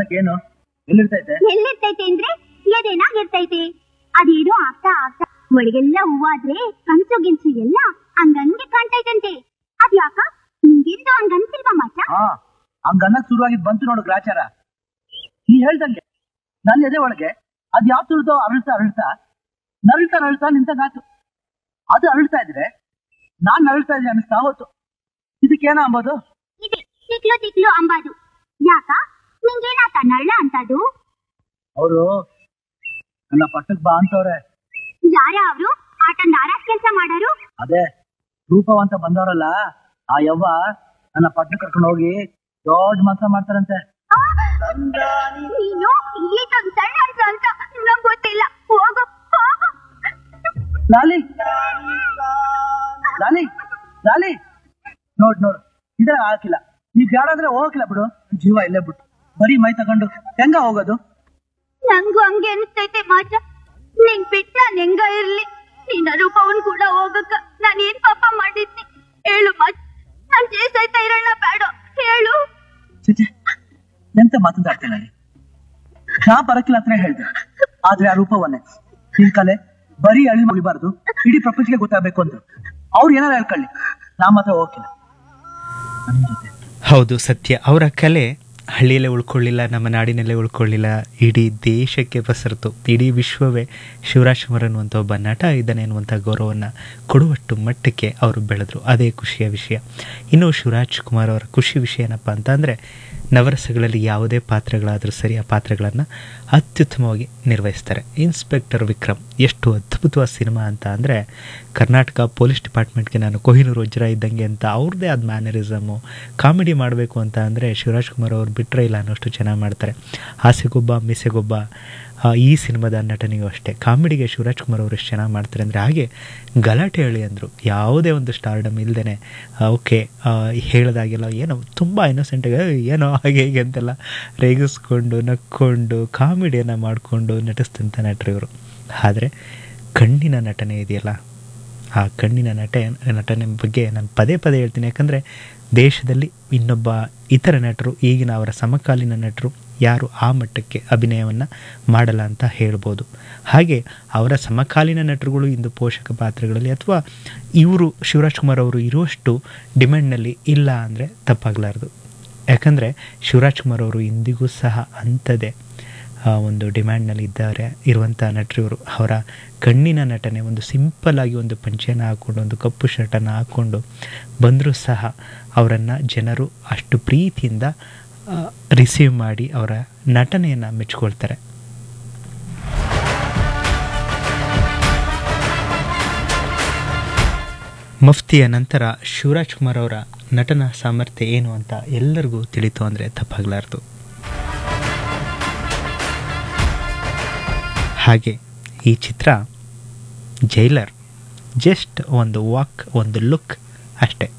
ಏನು ಎಲ್ಲಿರ್ತೈತೆ ಎಲ್ಲಿರ್ತೈತೆ ಅಂದ್ರೆ ಎದೇನಾಗಿರ್ತೈತೆ ಅದೇನೋ ಆಗ್ತಾ ಆಗ್ತಾ ಒಳಗೆಲ್ಲ ಹೂವಾದ್ರೆ ಕನ್ಸು ಗಿನ್ಸು ಎಲ್ಲ ಹಂಗಂಗೆ ಕಾಣ್ತೈತಂತೆ ಅದ್ಯಾಕ ನಿಂಗೆಂದು ಹಂಗನ್ಸಿಲ್ವಾ ಮಾಚ ಹಾ ಹಂಗನ್ನಕ್ ಶುರುವಾಗಿದ್ ಬಂತು ನೋಡು ಗ್ರಾಚಾರ ನೀ ಹೇಳ್ದಂಗೆ ನನ್ನ ಎದೆ ಒಳಗೆ ಅದ್ ಯಾವ ತುಳಿದೋ ಅರಳ್ತಾ ಅರಳ್ತಾ ನರಳ್ತಾ ನರಳ್ತಾ ನಿಂತಾಗಾತು ಅದು ಅರಳ್ತಾ ಇದ್ರೆ ನಾನ್ ನರಳ್ತಾ ಇದ್ರೆ ಅನಿಸ್ತಾ ಹೋತು ಇದಕ್ಕೇನ ಅಂಬೋದು ಇದೆ ತಿಕ್ಲು ತಿಕ್ಲು ಅಂಬಾದು ಯಾಕ ನಿಂಗೇನಾತ ನಳ್ಳ ಅಂತದು ಅವರು ನನ್ನ ಪಟ್ಟಕ್ ಬಾ ಅಂತವ್ರೆ ಯಾರ ಅವ್ರು ಆಟ ನಾರಾಜ್ ಕೆಲ್ಸ ಮಾಡೋರು ಅದೇ ರೂಪವಂತ ಬಂದವರಲ್ಲ ಆ ಯವ್ವ ನನ್ನ ಪಟ್ಟಣ ಕರ್ಕೊಂಡು ಹೋಗಿ ದೊಡ್ಡ ಮಸ ಮಾಡ್ತಾರಂತೆ ಆ, ನೀನು ಈಟೊಂದ್ ಸಣ್ಣ ಅಂತ ಅಂತ ನಂಗ್ ಗೊತ್ತಿಲ್ಲ ಹೋಗು ಹೋಗು ಲಾಲಿ ಲಾಲಿ ಲಾಲಿ ನೋಡ್ ನೋಡ್ ಇದೇ ಹಾಕಿಲ್ಲ ನೀವ್ ಬ್ಯಾಡಾದ್ರೆ ಹೋಗಕ್ಕಿಲ್ಲ ಬಿಡು ಜೀವ ಇಲ್ಲೇ ಬಿಟ್ಟು ಬರೀ ಮೈ ತಗೊಂಡು ಹೆಂಗ ಹೋಗೋದು ನಂಗೂ ಹಂಗೆ ಅನಿಸ್ತೈತೆ ಮಾಚ ನಿಂಗ್ ಬಿಟ್ಟ ನೆಂಗ ಇರ್ಲಿ ನಿನ್ನ ರೂಪವನ್ ಕೂಡ ಹೋಗಕ್ಕ ನಾನ್ ಏನ್ ಪಾಪ ಮಾಡಿದ್ನಿ ಹೇಳು ಮಾಚ ನಾನ್ ಜೇಸೈತ ಇರೋಣ ಬೇಡ ಹೇಳು ಚಿಚೆ ಎಂತ ಮಾತಾಡ್ತೇನೆ ನಾನು ನಾ ಬರಕಿಲ್ಲ ಅಂತ ಹೇಳ್ದೆ ಆದ್ರೆ ಆ ರೂಪವನ್ನೇ ನಿನ್ ಕಲೆ ಬರೀ ಅಳಿ ಮುಗಿಬಾರ್ದು ಇಡೀ ಪ್ರಪಂಚಕ್ಕೆ ಗೊತ್ತಾಗ್ಬೇಕು ಅಂತ ಅವ್ರು ಏನಾರ ಹೇಳ್ಕೊಳ್ಳಿ ನಾ ಮಾತ್ರ ಹೋಗಿಲ್ಲ ನನ್ ಜೊತೆ ಹೌದು ಸತ್ಯ ಅವರ ಕಲೆ ಹಳ್ಳಿಯಲ್ಲೇ ಉಳ್ಕೊಳ್ಳಿಲ್ಲ ನಮ್ಮ ನಾಡಿನಲ್ಲೇ ಉಳ್ಕೊಳ್ಳಿಲ್ಲ ಇಡೀ ದೇಶಕ್ಕೆ ಪಸರಿತು ಇಡೀ ವಿಶ್ವವೇ ಶಿವರಾಜ್ ಕುಮಾರ್ ಅನ್ನುವಂಥ ಒಬ್ಬ ನಟ ಇದ್ದಾನೆ ಅನ್ನುವಂಥ ಗೌರವವನ್ನು ಕೊಡುವಷ್ಟು ಮಟ್ಟಕ್ಕೆ ಅವರು ಬೆಳೆದ್ರು ಅದೇ ಖುಷಿಯ ವಿಷಯ ಇನ್ನು ಶಿವರಾಜ್ ಕುಮಾರ್ ಅವರ ಖುಷಿ ವಿಷಯ ಏನಪ್ಪ ಅಂತ ಅಂದರೆ ನವರಸಗಳಲ್ಲಿ ಯಾವುದೇ ಪಾತ್ರಗಳಾದರೂ ಸರಿ ಆ ಪಾತ್ರಗಳನ್ನು ಅತ್ಯುತ್ತಮವಾಗಿ ನಿರ್ವಹಿಸ್ತಾರೆ ಇನ್ಸ್ಪೆಕ್ಟರ್ ವಿಕ್ರಮ್ ಎಷ್ಟು ಅದ್ಭುತವಾದ ಸಿನಿಮಾ ಅಂತ ಅಂದರೆ ಕರ್ನಾಟಕ ಪೊಲೀಸ್ ಡಿಪಾರ್ಟ್ಮೆಂಟ್ಗೆ ನಾನು ಕೊಹಿನೂರು ವಜ್ರ ಇದ್ದಂಗೆ ಅಂತ ಅವ್ರದ್ದೇ ಆದ ಮ್ಯಾನರಿಸಮು ಕಾಮಿಡಿ ಮಾಡಬೇಕು ಅಂತ ಅಂದರೆ ಶಿವರಾಜ್ ಕುಮಾರ್ ಅವ್ರು ಬಿಟ್ಟರೆ ಇಲ್ಲ ಅನ್ನೋಷ್ಟು ಚೆನ್ನಾಗಿ ಮಾಡ್ತಾರೆ ಹಾಸ್ಯಗೊಬ್ಬ ಮಿಸೆಗೊಬ್ಬ ಆ, ಈ ಸಿನಿಮಾದ ನಟನೆಯೂ ಅಷ್ಟೇ ಕಾಮಿಡಿಗೆ ಶಿವರಾಜ್ ಕುಮಾರ್ ಅವರು ಎಷ್ಟು ಚೆನ್ನಾಗಿ ಮಾಡ್ತಾರೆ ಅಂದರೆ ಹಾಗೆ ಗಲಾಟೆ ಹೇಳಿ ಅಂದರು ಯಾವುದೇ ಒಂದು ಸ್ಟಾರ್ಡಮ್ ಇಲ್ಲದೇ ಓಕೆ ಹೇಳಿದಾಗೆಲ್ಲ ಏನೋ ತುಂಬ ಇನ್ನೋಸೆಂಟಾಗಿ ಏನೋ ಹಾಗೆ ಹೀಗೆ ಅಂತೆಲ್ಲ ರೇಗಿಸ್ಕೊಂಡು ನಕ್ಕೊಂಡು ಕಾಮಿಡಿಯನ್ನು ಮಾಡಿಕೊಂಡು ನಟಿಸ್ತಂಥ ನಟರು ಇವರು ಆದರೆ ಕಣ್ಣಿನ ನಟನೆ ಇದೆಯಲ್ಲ ಆ ಕಣ್ಣಿನ ನಟೆ ನಟನೆ ಬಗ್ಗೆ ನಾನು ಪದೇ ಪದೇ ಹೇಳ್ತೀನಿ ಯಾಕಂದರೆ ದೇಶದಲ್ಲಿ ಇನ್ನೊಬ್ಬ ಇತರ ನಟರು ಈಗಿನ ಅವರ ಸಮಕಾಲೀನ ನಟರು ಯಾರು ಆ ಮಟ್ಟಕ್ಕೆ ಅಭಿನಯವನ್ನು ಮಾಡಲ್ಲ ಅಂತ ಹೇಳ್ಬೋದು ಹಾಗೆ ಅವರ ಸಮಕಾಲೀನ ನಟರುಗಳು ಇಂದು ಪೋಷಕ ಪಾತ್ರಗಳಲ್ಲಿ ಅಥವಾ ಇವರು ಶಿವರಾಜ್ ಕುಮಾರ್ ಅವರು ಇರುವಷ್ಟು ಡಿಮ್ಯಾಂಡ್ನಲ್ಲಿ ಇಲ್ಲ ಅಂದರೆ ತಪ್ಪಾಗಲಾರ್ದು ಯಾಕಂದರೆ ಶಿವರಾಜ್ ಕುಮಾರ್ ಅವರು ಇಂದಿಗೂ ಸಹ ಅಂಥದ್ದೇ ಆ, ಒಂದು ಡಿಮ್ಯಾಂಡ್ನಲ್ಲಿ ಇದ್ದಾರೆ ಇರುವಂಥ ನಟರಿವರು ಅವರ ಕಣ್ಣಿನ ನಟನೆ ಒಂದು ಸಿಂಪಲ್ ಆಗಿ ಒಂದು ಪಂಚೆಯನ್ನು ಹಾಕ್ಕೊಂಡು ಒಂದು ಕಪ್ಪು ಶರ್ಟನ್ನು ಹಾಕ್ಕೊಂಡು ಬಂದರೂ ಸಹ ಅವರನ್ನು ಜನರು ಅಷ್ಟು ಪ್ರೀತಿಯಿಂದ ರಿಸೀವ್ ಮಾಡಿ ಅವರ ನಟನೆಯನ್ನು ಮೆಚ್ಕೊಳ್ತಾರೆ ಮಫ್ತಿಯ ನಂತರ ಶಿವರಾಜ್ ಕುಮಾರ್ ಅವರ ನಟನ ಸಾಮರ್ಥ್ಯ ಏನು ಅಂತ ಎಲ್ಲರಿಗೂ ತಿಳಿತು ಅಂದರೆ ತಪ್ಪಾಗಲಾರ್ದು ಹಾಗೆ ಈ ಚಿತ್ರ ಜೈಲರ್ ಜಸ್ಟ್ ಒಂದು ವಾಕ್ ಒಂದು ಲುಕ್ ಅಷ್ಟೇ